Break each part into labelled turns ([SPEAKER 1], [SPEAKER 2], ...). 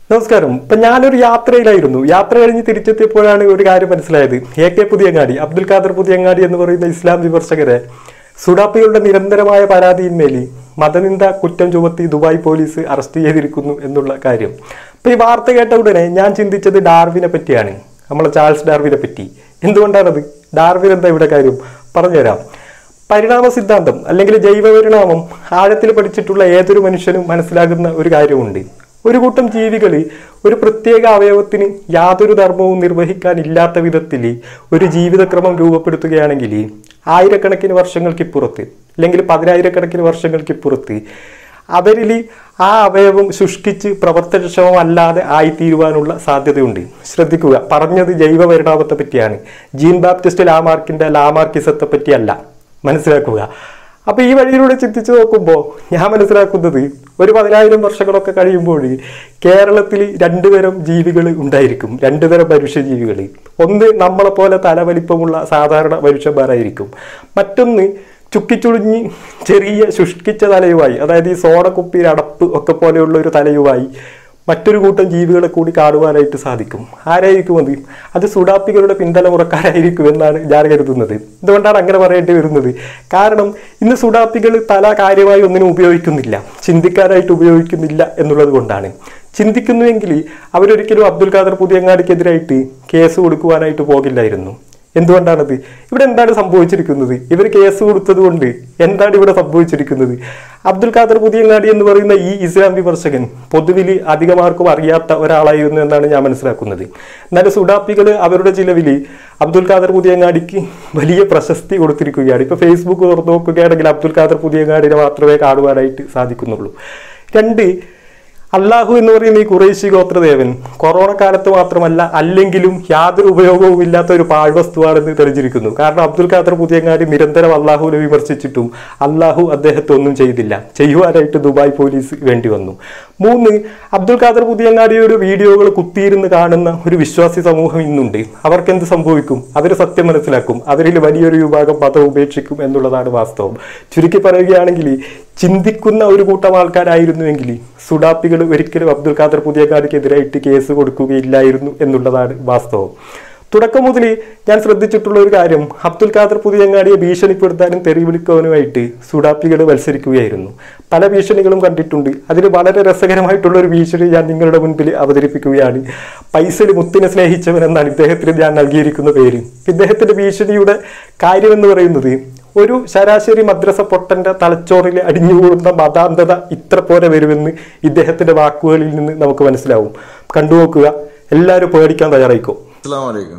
[SPEAKER 1] നമസ്കാരം ഇപ്പൊ ഞാനൊരു യാത്രയിലായിരുന്നു യാത്ര കഴിഞ്ഞ് തിരിച്ചെത്തിയപ്പോഴാണ് ഒരു കാര്യം മനസ്സിലായത് എ കെ പുതിയങ്ങാടി അബ്ദുൽ ഖാദർ പുതിയങ്ങാടി എന്ന് പറയുന്ന ഇസ്ലാം വിമർശകരെ സുഡാപ്പികളുടെ നിരന്തരമായ പരാതിയിന്മേൽ മതനിന്ദ കുറ്റം ചുമത്തി ദുബായ് പോലീസ് അറസ്റ്റ് ചെയ്തിരിക്കുന്നു എന്നുള്ള കാര്യം അപ്പൊ ഈ വാർത്ത കേട്ട ഉടനെ ഞാൻ ചിന്തിച്ചത് ഡാർവിനെ പറ്റിയാണ് നമ്മളെ ചാൾസ് ഡാർവിനെ പറ്റി എന്തുകൊണ്ടാണത് ഡാർവിൻ എന്താ ഇവിടെ കാര്യം പറഞ്ഞുതരാം പരിണാമ സിദ്ധാന്തം അല്ലെങ്കിൽ ജൈവ പരിണാമം ആഴത്തിൽ പഠിച്ചിട്ടുള്ള ഏതൊരു മനുഷ്യനും മനസ്സിലാകുന്ന ഒരു കാര്യമുണ്ട് ഒരു കൂട്ടം ജീവികൾ ഒരു പ്രത്യേക അവയവത്തിന് യാതൊരു ധർമ്മവും നിർവഹിക്കാനില്ലാത്ത വിധത്തിൽ ഒരു ജീവിതക്രമം രൂപപ്പെടുത്തുകയാണെങ്കിൽ ആയിരക്കണക്കിന് വർഷങ്ങൾക്കിപ്പുറത്ത് അല്ലെങ്കിൽ പതിനായിരക്കണക്കിന് വർഷങ്ങൾക്കിപ്പുറത്ത് അവരിൽ ആ അവയവം ശുഷ്കിച്ച് പ്രവർത്തനക്ഷമമല്ലാതെ ആയിത്തീരുവാനുള്ള സാധ്യതയുണ്ട് ശ്രദ്ധിക്കുക പറഞ്ഞത് ജൈവ പരിണാമത്തെ പറ്റിയാണ് ജീൻ ബാപ്റ്റിസ്റ്റ് ലാമാർക്കിന്റെ ലാമാർക്കിസത്തെ പറ്റിയല്ല മനസ്സിലാക്കുക അപ്പൊ ഈ വഴിയിലൂടെ ചിന്തിച്ചു നോക്കുമ്പോൾ ഞാൻ മനസ്സിലാക്കുന്നത് ഒരു പതിനായിരം വർഷങ്ങളൊക്കെ കഴിയുമ്പോൾ കേരളത്തിൽ രണ്ടുതരം ജീവികൾ ഉണ്ടായിരിക്കും രണ്ടുതരം മനുഷ്യജീവികൾ ഒന്ന് നമ്മളെ പോലെ തലവലിപ്പമുള്ള സാധാരണ മനുഷ്യന്മാരായിരിക്കും മറ്റൊന്ന് ചുക്കിച്ചുളിഞ്ഞ് ചെറിയ ശുഷ്കിച്ച തലയുമായി അതായത് ഈ സോഡ കുപ്പിയിൽ അടപ്പ് ഒക്കെ പോലെയുള്ള ഒരു തലയുമായി മറ്റൊരു കൂട്ടം ജീവികളെ കൂടി കാണുവാനായിട്ട് സാധിക്കും ആരായിരിക്കും അത് അത് സുഡാപ്പികളുടെ പിന്തലമുറക്കാരായിരിക്കും എന്നാണ് ഞാൻ കരുതുന്നത് എന്തുകൊണ്ടാണ് അങ്ങനെ പറയേണ്ടി വരുന്നത് കാരണം ഇന്ന് സുഡാപ്പികൾ തല കാര്യമായി ഒന്നിനും ഉപയോഗിക്കുന്നില്ല ചിന്തിക്കാനായിട്ട് ഉപയോഗിക്കുന്നില്ല എന്നുള്ളത് കൊണ്ടാണ് ചിന്തിക്കുന്നുവെങ്കിൽ അവരൊരിക്കലും അബ്ദുൽ ഖാദർ പുതിയങ്ങാടിക്കെതിരായിട്ട് കേസ് കൊടുക്കുവാനായിട്ട് പോകില്ലായിരുന്നു എന്തുകൊണ്ടാണത് ഇവിടെ എന്താണ് സംഭവിച്ചിരിക്കുന്നത് ഇവർ കേസ് കൊടുത്തത് കൊണ്ട് എന്താണ് ഇവിടെ സംഭവിച്ചിരിക്കുന്നത് അബ്ദുൽ ഖാദർ പുതിയങ്ങാടി എന്ന് പറയുന്ന ഈ ഇസ്ലാം വിമർശകൻ പൊതുവിൽ അധികമാർക്കും അറിയാത്ത ഒരാളായിരുന്നു എന്നാണ് ഞാൻ മനസ്സിലാക്കുന്നത് എന്നാൽ സുഡാപ്പികൾ അവരുടെ ചിലവിൽ അബ്ദുൽ ഖാദർ പുതിയങ്ങാടിക്ക് വലിയ പ്രശസ്തി കൊടുത്തിരിക്കുകയാണ് ഇപ്പൊ ഫേസ്ബുക്ക് തുറന്നു നോക്കുകയാണെങ്കിൽ അബ്ദുൽ ഖാദർ പുതിയങ്ങാടിനെ മാത്രമേ കാണുവാനായിട്ട് സാധിക്കുന്നുള്ളൂ രണ്ട് അള്ളാഹു എന്ന് പറയുന്ന ഈ കുറേശി ഗോത്രദേവൻ കൊറോണ കാലത്ത് മാത്രമല്ല അല്ലെങ്കിലും യാതൊരു ഉപയോഗവും ഇല്ലാത്ത ഒരു പാഴ്വസ്തുവാണെന്ന് തെളിഞ്ഞിരിക്കുന്നു കാരണം അബ്ദുൽ ഖാദർ പുതിയങ്ങാടി നിരന്തരം അള്ളാഹുവിനെ വിമർശിച്ചിട്ടും അള്ളാഹു അദ്ദേഹത്തെ ഒന്നും ചെയ്തില്ല ചെയ്യുവാനായിട്ട് ദുബായ് പോലീസ് വേണ്ടി വന്നു മൂന്ന് അബ്ദുൽ ഖാദർ പുതിയങ്ങാടിയുടെ വീഡിയോകൾ കുത്തിയിരുന്ന് കാണുന്ന ഒരു വിശ്വാസി സമൂഹം ഇന്നുണ്ട് അവർക്ക് എന്ത് സംഭവിക്കും അവർ സത്യം മനസ്സിലാക്കും അവരിൽ വലിയൊരു വിഭാഗം മതം ഉപേക്ഷിക്കും എന്നുള്ളതാണ് വാസ്തവം ചുരുക്കി പറയുകയാണെങ്കിൽ ചിന്തിക്കുന്ന ഒരു കൂട്ടം ആൾക്കാരായിരുന്നുവെങ്കിൽ സുഡാപ്പികൾ ഒരിക്കലും അബ്ദുൽ ഖാദർ പുതിയക്കാർക്കെതിരായിട്ട് കേസ് കൊടുക്കുകയില്ലായിരുന്നു എന്നുള്ളതാണ് വാസ്തവം തുടക്കം മുതൽ ഞാൻ ശ്രദ്ധിച്ചിട്ടുള്ള ഒരു കാര്യം അബ്ദുൽ ഖാദർ പുതിയങ്ങാടിയെ ഭീഷണിപ്പെടുത്താനും തെറി വിളിക്കാനുമായിട്ട് സുഡാപ്പികൾ മത്സരിക്കുകയായിരുന്നു പല ഭീഷണികളും കണ്ടിട്ടുണ്ട് അതിൽ വളരെ രസകരമായിട്ടുള്ള ഒരു ഭീഷണി ഞാൻ നിങ്ങളുടെ മുൻപിൽ അവതരിപ്പിക്കുകയാണ് പൈസയിൽ മുത്തിനെ സ്നേഹിച്ചവൻ എന്നാണ് ഇദ്ദേഹത്തിന് ഞാൻ നൽകിയിരിക്കുന്ന പേര് ഇദ്ദേഹത്തിന്റെ ഭീഷണിയുടെ കാര്യമെന്ന് പറയുന്നത് ഒരു ശരാശരി മദ്രസ പൊട്ടന്റെ തലച്ചോറിൽ അടിഞ്ഞുകൂടുന്ന മതാന്തത ഇത്ര പോലെ വരുമെന്ന് ഇദ്ദേഹത്തിന്റെ വാക്കുകളിൽ നിന്ന് നമുക്ക് മനസ്സിലാവും കണ്ടുനോക്കുക എല്ലാവരും പേടിക്കാൻ തയ്യാറായിക്കോ
[SPEAKER 2] അസ്സലാമലൈക്കും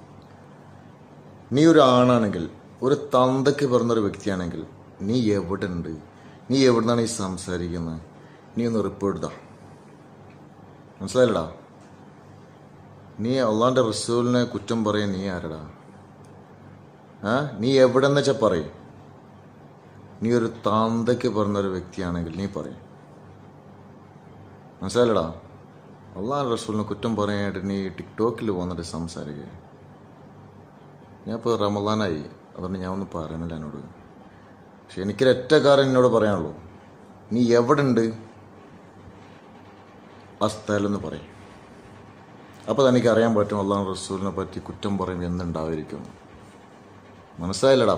[SPEAKER 2] നീ ഒരു ആണാണെങ്കിൽ ഒരു തന്തയ്ക്ക് പിറന്നൊരു വ്യക്തിയാണെങ്കിൽ നീ എവിടെ ഉണ്ട് നീ എവിടുന്നാണ് ഈ സംസാരിക്കുന്നത് നീ ഒന്ന് റിപ്പോർട്ട് താ മനസ്സിലായില്ലടാ നീ അള്ളാന്റെ റസൂലിനെ കുറ്റം പറയാൻ നീ ആരടാ ആ നീ എവിടെന്ന് വെച്ചാ പറയും നീ ഒരു തന്തയ്ക്ക് പിറന്നൊരു വ്യക്തിയാണെങ്കിൽ നീ പറയും മനസ്സിലായില്ലടാ അള്ളാഹ് റസൂലിനെ കുറ്റം പറയാനായിട്ട് നീ ടിക്ടോക്കിൽ വന്നിട്ട് സംസാരിക്കുക ഞാൻ ഇപ്പോൾ റമദാനായി അതുകൊണ്ട് ഞാൻ ഒന്നും പറയുന്നില്ല എന്നോട് പക്ഷെ എനിക്കൊരൊറ്റ കാര്യം എന്നോട് പറയാനുള്ളൂ നീ എവിടെ ഉണ്ട് ആ സ്ഥലമെന്ന് പറയും അപ്പോൾ തനിക്ക് അറിയാൻ പറ്റും അള്ളാഹ് റസൂലിനെ പറ്റി കുറ്റം പറയും എന്തുണ്ടായിരിക്കും മനസ്സിലായില്ലടാ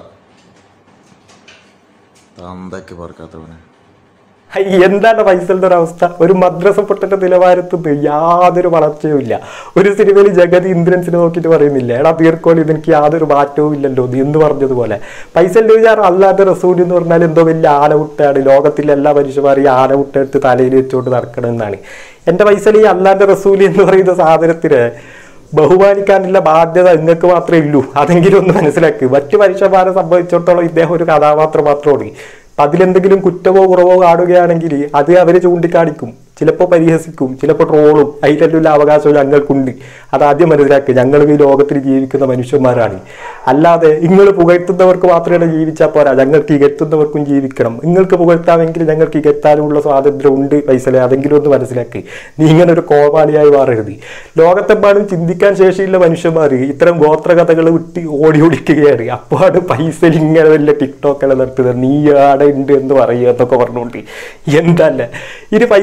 [SPEAKER 2] തന്തയ്ക്ക് പറക്കാത്തവനെ
[SPEAKER 1] ഹൈ, എന്താണ് ഫൈസലിന്റെ ഒരു അവസ്ഥ ഒരു മദ്രസ പൊട്ടന്റെ നിലവാരത്തിൽ യാതൊരു വളർച്ചയും ഇല്ല ഒരു സിനിമയിൽ ജഗതി ഇന്ദ്രൻസിനെ നോക്കിയിട്ട് പറയുന്നില്ല എടാ തീർക്കോളി ഇതെനിക്ക് യാതൊരു മാറ്റവും ഇല്ലല്ലോ നീ എന്ന് പറഞ്ഞതുപോലെ ഫൈസലിന്റെ വിചാരം അല്ലാത്ത റസൂൽ എന്ന് പറഞ്ഞാൽ എന്തോ വലിയ ആനമുട്ടയാണ് ലോകത്തിലെ എല്ലാ മനുഷ്യന്മാരും ഈ ആനമുട്ട എടുത്ത് തലയിൽ വെച്ചുകൊണ്ട് നടക്കണം എന്നാണ് എന്റെ ഫൈസൽ ഈ അല്ലാന്റെ റസൂൽ എന്ന് പറയുന്ന സാധനത്തിന് ബഹുമാനിക്കാനുള്ള ബാധ്യത നിങ്ങൾക്ക് മാത്രമേ ഉള്ളൂ അതെങ്കിലും ഒന്ന് മനസ്സിലാക്ക് മറ്റു മനുഷ്യന്മാരെ സംബന്ധിച്ചിടത്തോളം ഇദ്ദേഹം ഒരു കഥാപാത്രം മാത്രമാണ് അപ്പൊ അതിലെന്തെങ്കിലും കുറ്റമോ കുറവോ കാണുകയാണെങ്കിൽ അത് അവരെ ചൂണ്ടിക്കാണിക്കും ചിലപ്പോൾ പരിഹസിക്കും ചിലപ്പോൾ ട്രോളും അതിലെല്ലാം അവകാശം ഞങ്ങൾക്കുണ്ട് അത് ആദ്യം മനസ്സിലാക്കുക ഞങ്ങൾ ഈ ലോകത്തിൽ ജീവിക്കുന്ന മനുഷ്യന്മാരാണ് അല്ലാതെ നിങ്ങൾ പുകഴ്ത്തുന്നവർക്ക് മാത്രമേ ജീവിച്ചാൽ പോരാ ഞങ്ങൾക്ക് ഇകഴ്ത്തുന്നവർക്കും ജീവിക്കണം നിങ്ങൾക്ക് പുകഴ്ത്താമെങ്കിൽ ഞങ്ങൾക്ക് ഇകഴ്ത്താനുമുള്ള സ്വാതന്ത്ര്യം ഉണ്ട് പൈസലെ അതെങ്കിലും ഒന്ന് മനസ്സിലാക്കി നീ ഇങ്ങനെ ഒരു കോമാളിയായി മാറരുത് ലോകത്തെമ്പാടും ചിന്തിക്കാൻ ശേഷിയുള്ള മനുഷ്യന്മാർ ഇത്തരം ഗോത്രകഥകൾ വിട്ട് ഓടി ഓടിക്കുകയാണ് അപ്പോഴാണ് പൈസ ഇങ്ങനെ വലിയ ടിക്ടോക്കെല്ലാം നടത്തുന്നത് നീ ആടെ ഉണ്ട് എന്ന് പറയുക എന്നൊക്കെ പറഞ്ഞുകൊണ്ട് എന്തല്ല ഇനി പൈസലിനും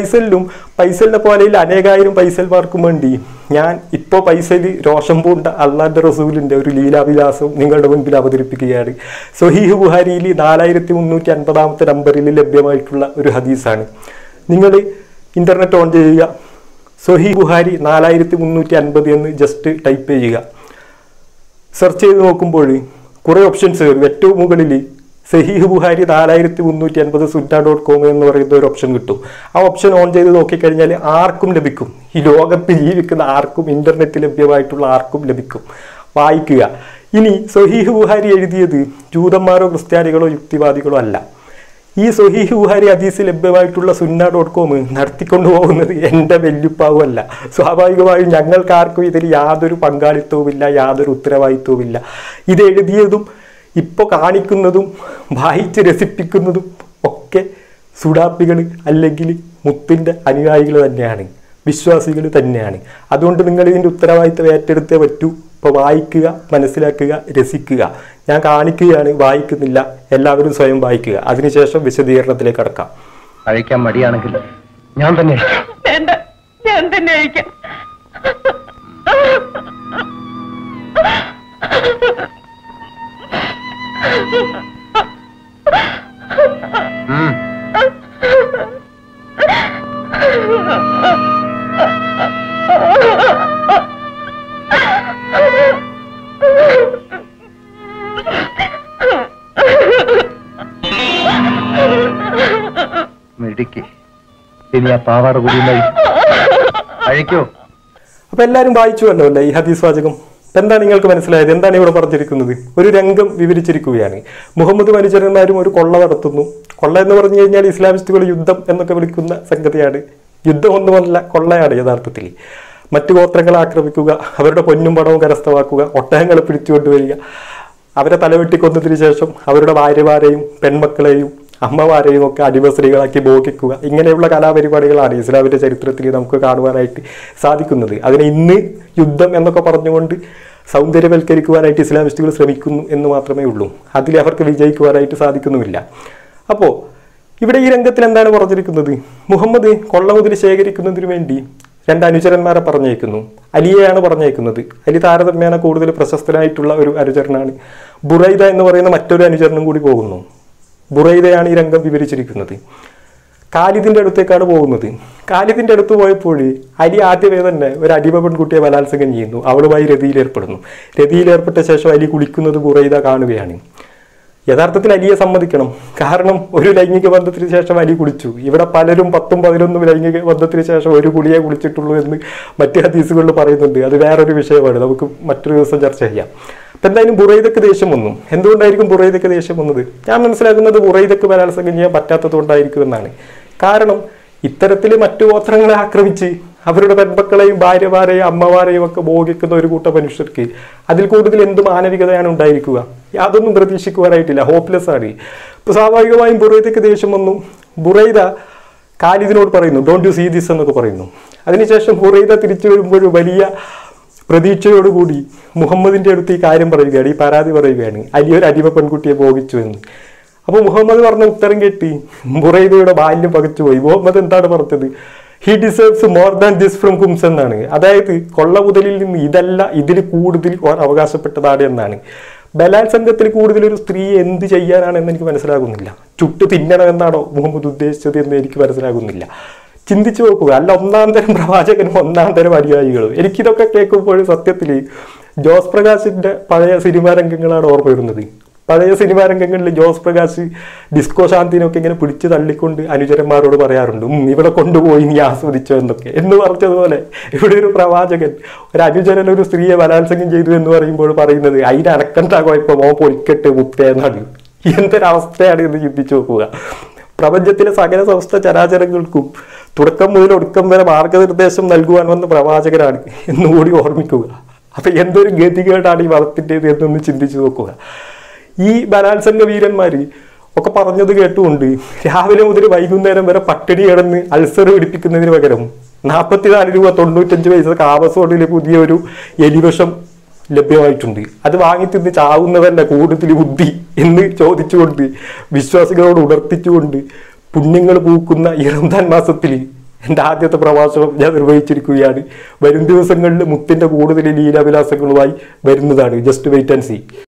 [SPEAKER 1] പൈസലിനെ പോലെയിൽ അനേകായിരം പൈസൽമാർക്കും വേണ്ടി ഞാൻ ഇപ്പോൾ പൈസയിൽ രോഷം പൂണ്ട അള്ളാന്റെ റസൂലിന്റെ ഒരു ലീലാവിലാസം നിങ്ങളുടെ മുൻപിൽ അവതരിപ്പിക്കുകയാണ് സൊഹീഹ് ബുഹാരിയിൽ നാലായിരത്തി മുന്നൂറ്റി അൻപതാമത്തെ നമ്പറിൽ ലഭ്യമായിട്ടുള്ള ഒരു ഹദീസാണ് നിങ്ങൾ ഇന്റർനെറ്റ് ഓൺ ചെയ്യുക സൊഹീഹ് ബുഹാരി നാലായിരത്തി മുന്നൂറ്റി അൻപത് എന്ന് ജസ്റ്റ് ടൈപ്പ് ചെയ്യുക സെർച്ച് ചെയ്ത് നോക്കുമ്പോൾ കുറേ ഓപ്ഷൻസ് വരും ഏറ്റവും മുകളിൽ സഹീഹ് ബുഹാരി നാലായിരത്തി മുന്നൂറ്റി അൻപത് സുറ്റ ഡോട്ട് കോം എന്ന് പറയുന്ന ഒരു ഓപ്ഷൻ കിട്ടും ആ ഓപ്ഷൻ ഓൺ ചെയ്ത് നോക്കിക്കഴിഞ്ഞാൽ ആർക്കും ലഭിക്കും ഈ ലോകത്ത് ജീവിക്കുന്ന ആർക്കും ഇന്റർനെറ്റ് ലഭ്യമായിട്ടുള്ള ആർക്കും ലഭിക്കും വായിക്കുക ഇനി സഹീഹ് ബുഹാരി എഴുതിയത് ജൂതന്മാരോ ക്രിസ്ത്യാനികളോ യുക്തിവാദികളോ അല്ല ഈ സൊഹീഹ് ബുഹാരി ഹദീസ് ലഭ്യമായിട്ടുള്ള സുന്ന ഡോട്ട് കോം നടത്തിക്കൊണ്ടു പോകുന്നത് എൻ്റെ വെല്ലുപ്പാവുമല്ല സ്വാഭാവികമായും ഞങ്ങൾക്ക് ആർക്കും ഇതിൽ യാതൊരു പങ്കാളിത്തവുമില്ല യാതൊരു ഉത്തരവാദിത്വവുമില്ല ഇത് എഴുതിയതും ഇപ്പോൾ കാണിക്കുന്നതും വായിച്ച് രസിപ്പിക്കുന്നതും ഒക്കെ സുഡാപ്പികൾ അല്ലെങ്കിൽ മുത്തിൻ്റെ അനുയായികൾ തന്നെയാണ് വിശ്വാസികൾ തന്നെയാണ് അതുകൊണ്ട് നിങ്ങൾ ഇതിൻ്റെ ഉത്തരവാദിത്തം ഏറ്റെടുത്തേ പറ്റൂ ഇപ്പോൾ വായിക്കുക മനസ്സിലാക്കുക രസിക്കുക ഞാൻ കാണിക്കുകയാണ് വായിക്കുന്നില്ല എല്ലാവരും സ്വയം വായിക്കുക അതിനുശേഷം വിശദീകരണത്തിലേക്ക് കടക്കാം
[SPEAKER 3] കഴിക്കാൻ മടിയാണെങ്കിൽ ഞാൻ തന്നെ കഴിക്കാം.
[SPEAKER 4] വേണ്ട ഞാൻ തന്നെ അയക്കാം
[SPEAKER 3] ഉം. മിടുക്കി ഇനി ആ പാവാട കൂടി കഴിക്കോ
[SPEAKER 1] അപ്പൊ എല്ലാവരും വായിച്ചുവല്ലോ അല്ലേ ഈ ഹദീസ് വാചകം അപ്പൊ എന്താ നിങ്ങൾക്ക് മനസ്സിലായത് എന്താണ് ഇവിടെ പറഞ്ഞിരിക്കുന്നത് ഒരു രംഗം വിവരിച്ചിരിക്കുകയാണ് മുഹമ്മദ് അനുചരന്മാരും ഒരു കൊള്ള നടത്തുന്നു കൊള്ള എന്ന് പറഞ്ഞു കഴിഞ്ഞാൽ ഇസ്ലാമിസ്റ്റുകൾ യുദ്ധം എന്നൊക്കെ വിളിക്കുന്ന സംഗതിയാണ് യുദ്ധം ഒന്നുമല്ല കൊള്ളയാണ് യഥാർത്ഥത്തിൽ മറ്റു ഗോത്രങ്ങളെ ആക്രമിക്കുക അവരുടെ പൊന്നും പണവും കരസ്ഥമാക്കുക ഒട്ടകങ്ങളെ പിടിച്ചുകൊണ്ടുവരിക അവരെ തലവെട്ടിക്കൊന്നതിന് ശേഷം അവരുടെ ഭാര്യമാരെയും പെൺമക്കളെയും അമ്മമാരെയും ഒക്കെ അടിമസ്ത്രീകളാക്കി ഭോഗിക്കുക ഇങ്ങനെയുള്ള കലാപരിപാടികളാണ് ഇസ്ലാമിന്റെ ചരിത്രത്തിൽ നമുക്ക് കാണുവാനായിട്ട് സാധിക്കുന്നത് അതിനെ ഇന്ന് യുദ്ധം എന്നൊക്കെ പറഞ്ഞുകൊണ്ട് സൗന്ദര്യവൽക്കരിക്കുവാനായിട്ട് ഇസ്ലാമിസ്റ്റുകൾ ശ്രമിക്കുന്നു എന്ന് മാത്രമേ ഉള്ളൂ അതിൽ അവർക്ക് വിജയിക്കുവാനായിട്ട് സാധിക്കുന്നുമില്ല അപ്പോൾ ഇവിടെ ഈ രംഗത്തിൽ എന്താണ് പറഞ്ഞിരിക്കുന്നത് മുഹമ്മദ് കൊള്ള മുതൽ ശേഖരിക്കുന്നതിന് വേണ്ടി രണ്ട് അനുചരന്മാരെ പറഞ്ഞേക്കുന്നു അലിയെയാണ് പറഞ്ഞേക്കുന്നത് അലി താരതമ്യേന കൂടുതൽ പ്രശസ്തനായിട്ടുള്ള ഒരു അനുചരനാണ് ബുറൈദ എന്ന് പറയുന്ന മറ്റൊരു അനുചരനും കൂടി പോകുന്നു ബുറൈദയാണ് ഈ രംഗം വിവരിച്ചിരിക്കുന്നത് കാലിദിന്റെ അടുത്തേക്കാണ് പോകുന്നത് കാലിദിന്റെ അടുത്ത് പോയപ്പോൾ അലി ആദ്യമേ തന്നെ ഒരു അടിമ പെൺകുട്ടിയെ ബലാത്സംഗം ചെയ്യുന്നു അവളുമായി രതിയിൽ ഏർപ്പെടുന്നു രതിയിൽ ഏർപ്പെട്ട ശേഷം അലി കുളിക്കുന്നത് ബുറൈദ കാണുകയാണ് യഥാർത്ഥത്തിൽ അലിയെ സമ്മതിക്കണം കാരണം ഒരു ലൈംഗിക ബന്ധത്തിന് ശേഷം അലി കുളിച്ചു ഇവിടെ പലരും പത്തും പതിനൊന്നും ലൈംഗിക ബന്ധത്തിന് ശേഷം ഒരു കുളിയെ കുളിച്ചിട്ടുള്ളൂ എന്ന് മറ്റ് ഹദീസുകളിൽ പറയുന്നുണ്ട് അത് വേറൊരു വിഷയമാണ് നമുക്ക് മറ്റൊരു ദിവസം ചർച്ച ചെയ്യാം അപ്പൊ എന്തായാലും ബുറൈദക്ക് ദേഷ്യം വന്നു എന്തുകൊണ്ടായിരിക്കും ബുറൈദക്ക് ദേഷ്യം വന്നത് ഞാൻ മനസ്സിലാക്കുന്നത് ബുറൈദക്ക് ബലാത്സംഗം ചെയ്യാൻ പറ്റാത്തത് കൊണ്ടായിരിക്കും എന്നാണ് കാരണം ഇത്തരത്തിൽ മറ്റു ഗോത്രങ്ങളെ ആക്രമിച്ച് അവരുടെ പെൺമക്കളെയും ഭാര്യമാരെയും അമ്മമാരെയും ഒക്കെ ഭോഗിക്കുന്ന ഒരു കൂട്ടം മനുഷ്യർക്ക് അതിൽ കൂടുതൽ എന്ത് മാനവികതയാണ് ഉണ്ടായിരിക്കുക യാതൊന്നും പ്രതീക്ഷിക്കുവാനായിട്ടില്ല ഹോപ്പ്ലെസ് ആണ് ഇപ്പൊ സ്വാഭാവികമായും ബുറൈദക്ക് ദേഷ്യം വന്നു ബുറൈദ കാലിദിനോട് പറയുന്നു ഡോണ്ട് യു സീ ദിസ് എന്നൊക്കെ പറയുന്നു അതിനുശേഷം ബുറൈദ തിരിച്ചു വരുമ്പോൾ വലിയ പ്രതീക്ഷയോടുകൂടി മുഹമ്മദിന്റെ അടുത്ത് ഈ കാര്യം പറയുകയാണ് ഈ പരാതി പറയുകയാണ് അലി ഒരു അടിമ പെൺകുട്ടിയെ ഭോഗിച്ചു എന്ന് അപ്പോൾ മുഹമ്മദ് പറഞ്ഞ ഉത്തരം കേട്ടി ബുറൈദയുടെ ബാല്യം പകച്ചുപോയി മുഹമ്മദ് എന്താണ് പറഞ്ഞത് he deserves more than this from കുംസ് എന്നാണ് അതായത് കൊള്ള മുതലിൽ നിന്ന് ഇതല്ല ഇതിൽ കൂടുതൽ ഓർ അവകാശപ്പെട്ടതാണ് എന്നാണ് ബലാത്സംഗത്തിൽ കൂടുതൽ ഒരു സ്ത്രീ എന്ത് ചെയ്യാനാണെന്ന് എനിക്ക് മനസ്സിലാകുന്നില്ല ചുട്ട് തിന്നണമെന്നാണോ മുഹമ്മദ് ഉദ്ദേശിച്ചത് എന്ന് എനിക്ക് മനസ്സിലാകുന്നില്ല ചിന്തിച്ചു നോക്കുക അല്ല ഒന്നാം തരം പ്രവാചകനും ഒന്നാം തരം അനുയായികളും എനിക്കിതൊക്കെ കേൾക്കുമ്പോൾ സത്യത്തിൽ ജോസ് പ്രകാശിന്റെ പഴയ സിനിമാ രംഗങ്ങളാണ് ഓർമ്മ വരുന്നത് പഴയ സിനിമാ രംഗങ്ങളിൽ ജോസ് പ്രകാശ് ഡിസ്കോ ശാന്തിനൊക്കെ ഇങ്ങനെ പിടിച്ചു തള്ളിക്കൊണ്ട് അനുചരന്മാരോട് പറയാറുണ്ട് "ഉം, ഇവിടെ കൊണ്ടുപോയി നീ ആസ്വദിച്ചോ എന്നൊക്കെ എന്ന് പറഞ്ഞതുപോലെ ഇവിടെ ഒരു പ്രവാചകൻ ഒരു അനുചരൻ ഒരു സ്ത്രീയെ ബലാത്സംഗം ചെയ്തു എന്ന് പറയുമ്പോൾ പറയുന്നത് അതിന് അനക്കണ്ട കുഴപ്പം ഓ പൊലിക്കട്ട് മുത്തേ എന്നാണ് എന്തൊരവസ്ഥയാണ് എന്ന് ചിന്തിച്ചു നോക്കുക പ്രപഞ്ചത്തിലെ സകല സമസ്ത ചരാചരങ്ങൾക്കും തുടക്കം മുതൽ ഒടുക്കം വരെ മാർഗനിർദ്ദേശം നൽകുവാൻ വന്ന പ്രവാചകനാണ് എന്നുകൂടി ഓർമ്മിക്കുക അപ്പൊ എന്തൊരു ഗതികേടാണ് ഈ മതത്തിൻ്റെത് എന്നൊന്ന് ചിന്തിച്ചു നോക്കുക ഈ ബലാത്സംഗ വീരന്മാര് ഒക്കെ പറഞ്ഞത് കേട്ടുകൊണ്ട് രാവിലെ മുതൽ വൈകുന്നേരം വരെ പട്ടിണി കിടന്ന് അൾസർ പിടിപ്പിക്കുന്നതിന് പകരം നാൽപ്പത്തിനാല് രൂപ തൊണ്ണൂറ്റഞ്ച് പൈസ കാവസോഡിൽ പുതിയ ഒരു എലിവിഷം ലഭ്യമായിട്ടുണ്ട് അത് വാങ്ങി തിന്ന് ചാവുന്നതല്ല കൂടുതൽ ബുദ്ധി എന്ന് ചോദിച്ചുകൊണ്ട് വിശ്വാസികളോട് ഉണർത്തിച്ചുകൊണ്ട് പുണ്യങ്ങൾ പൂക്കുന്ന ഈ റംസാൻ മാസത്തിൽ എൻ്റെ ആദ്യത്തെ പ്രഭാഷണം ഞാൻ നിർവഹിച്ചിരിക്കുകയാണ് വരും ദിവസങ്ങളിൽ മുത്തിൻ്റെ കൂടുതൽ ലീലാവിലാസങ്ങളുമായി വരുന്നതാണ് ജസ്റ്റ് വെയിറ്റ് ആൻഡ് സി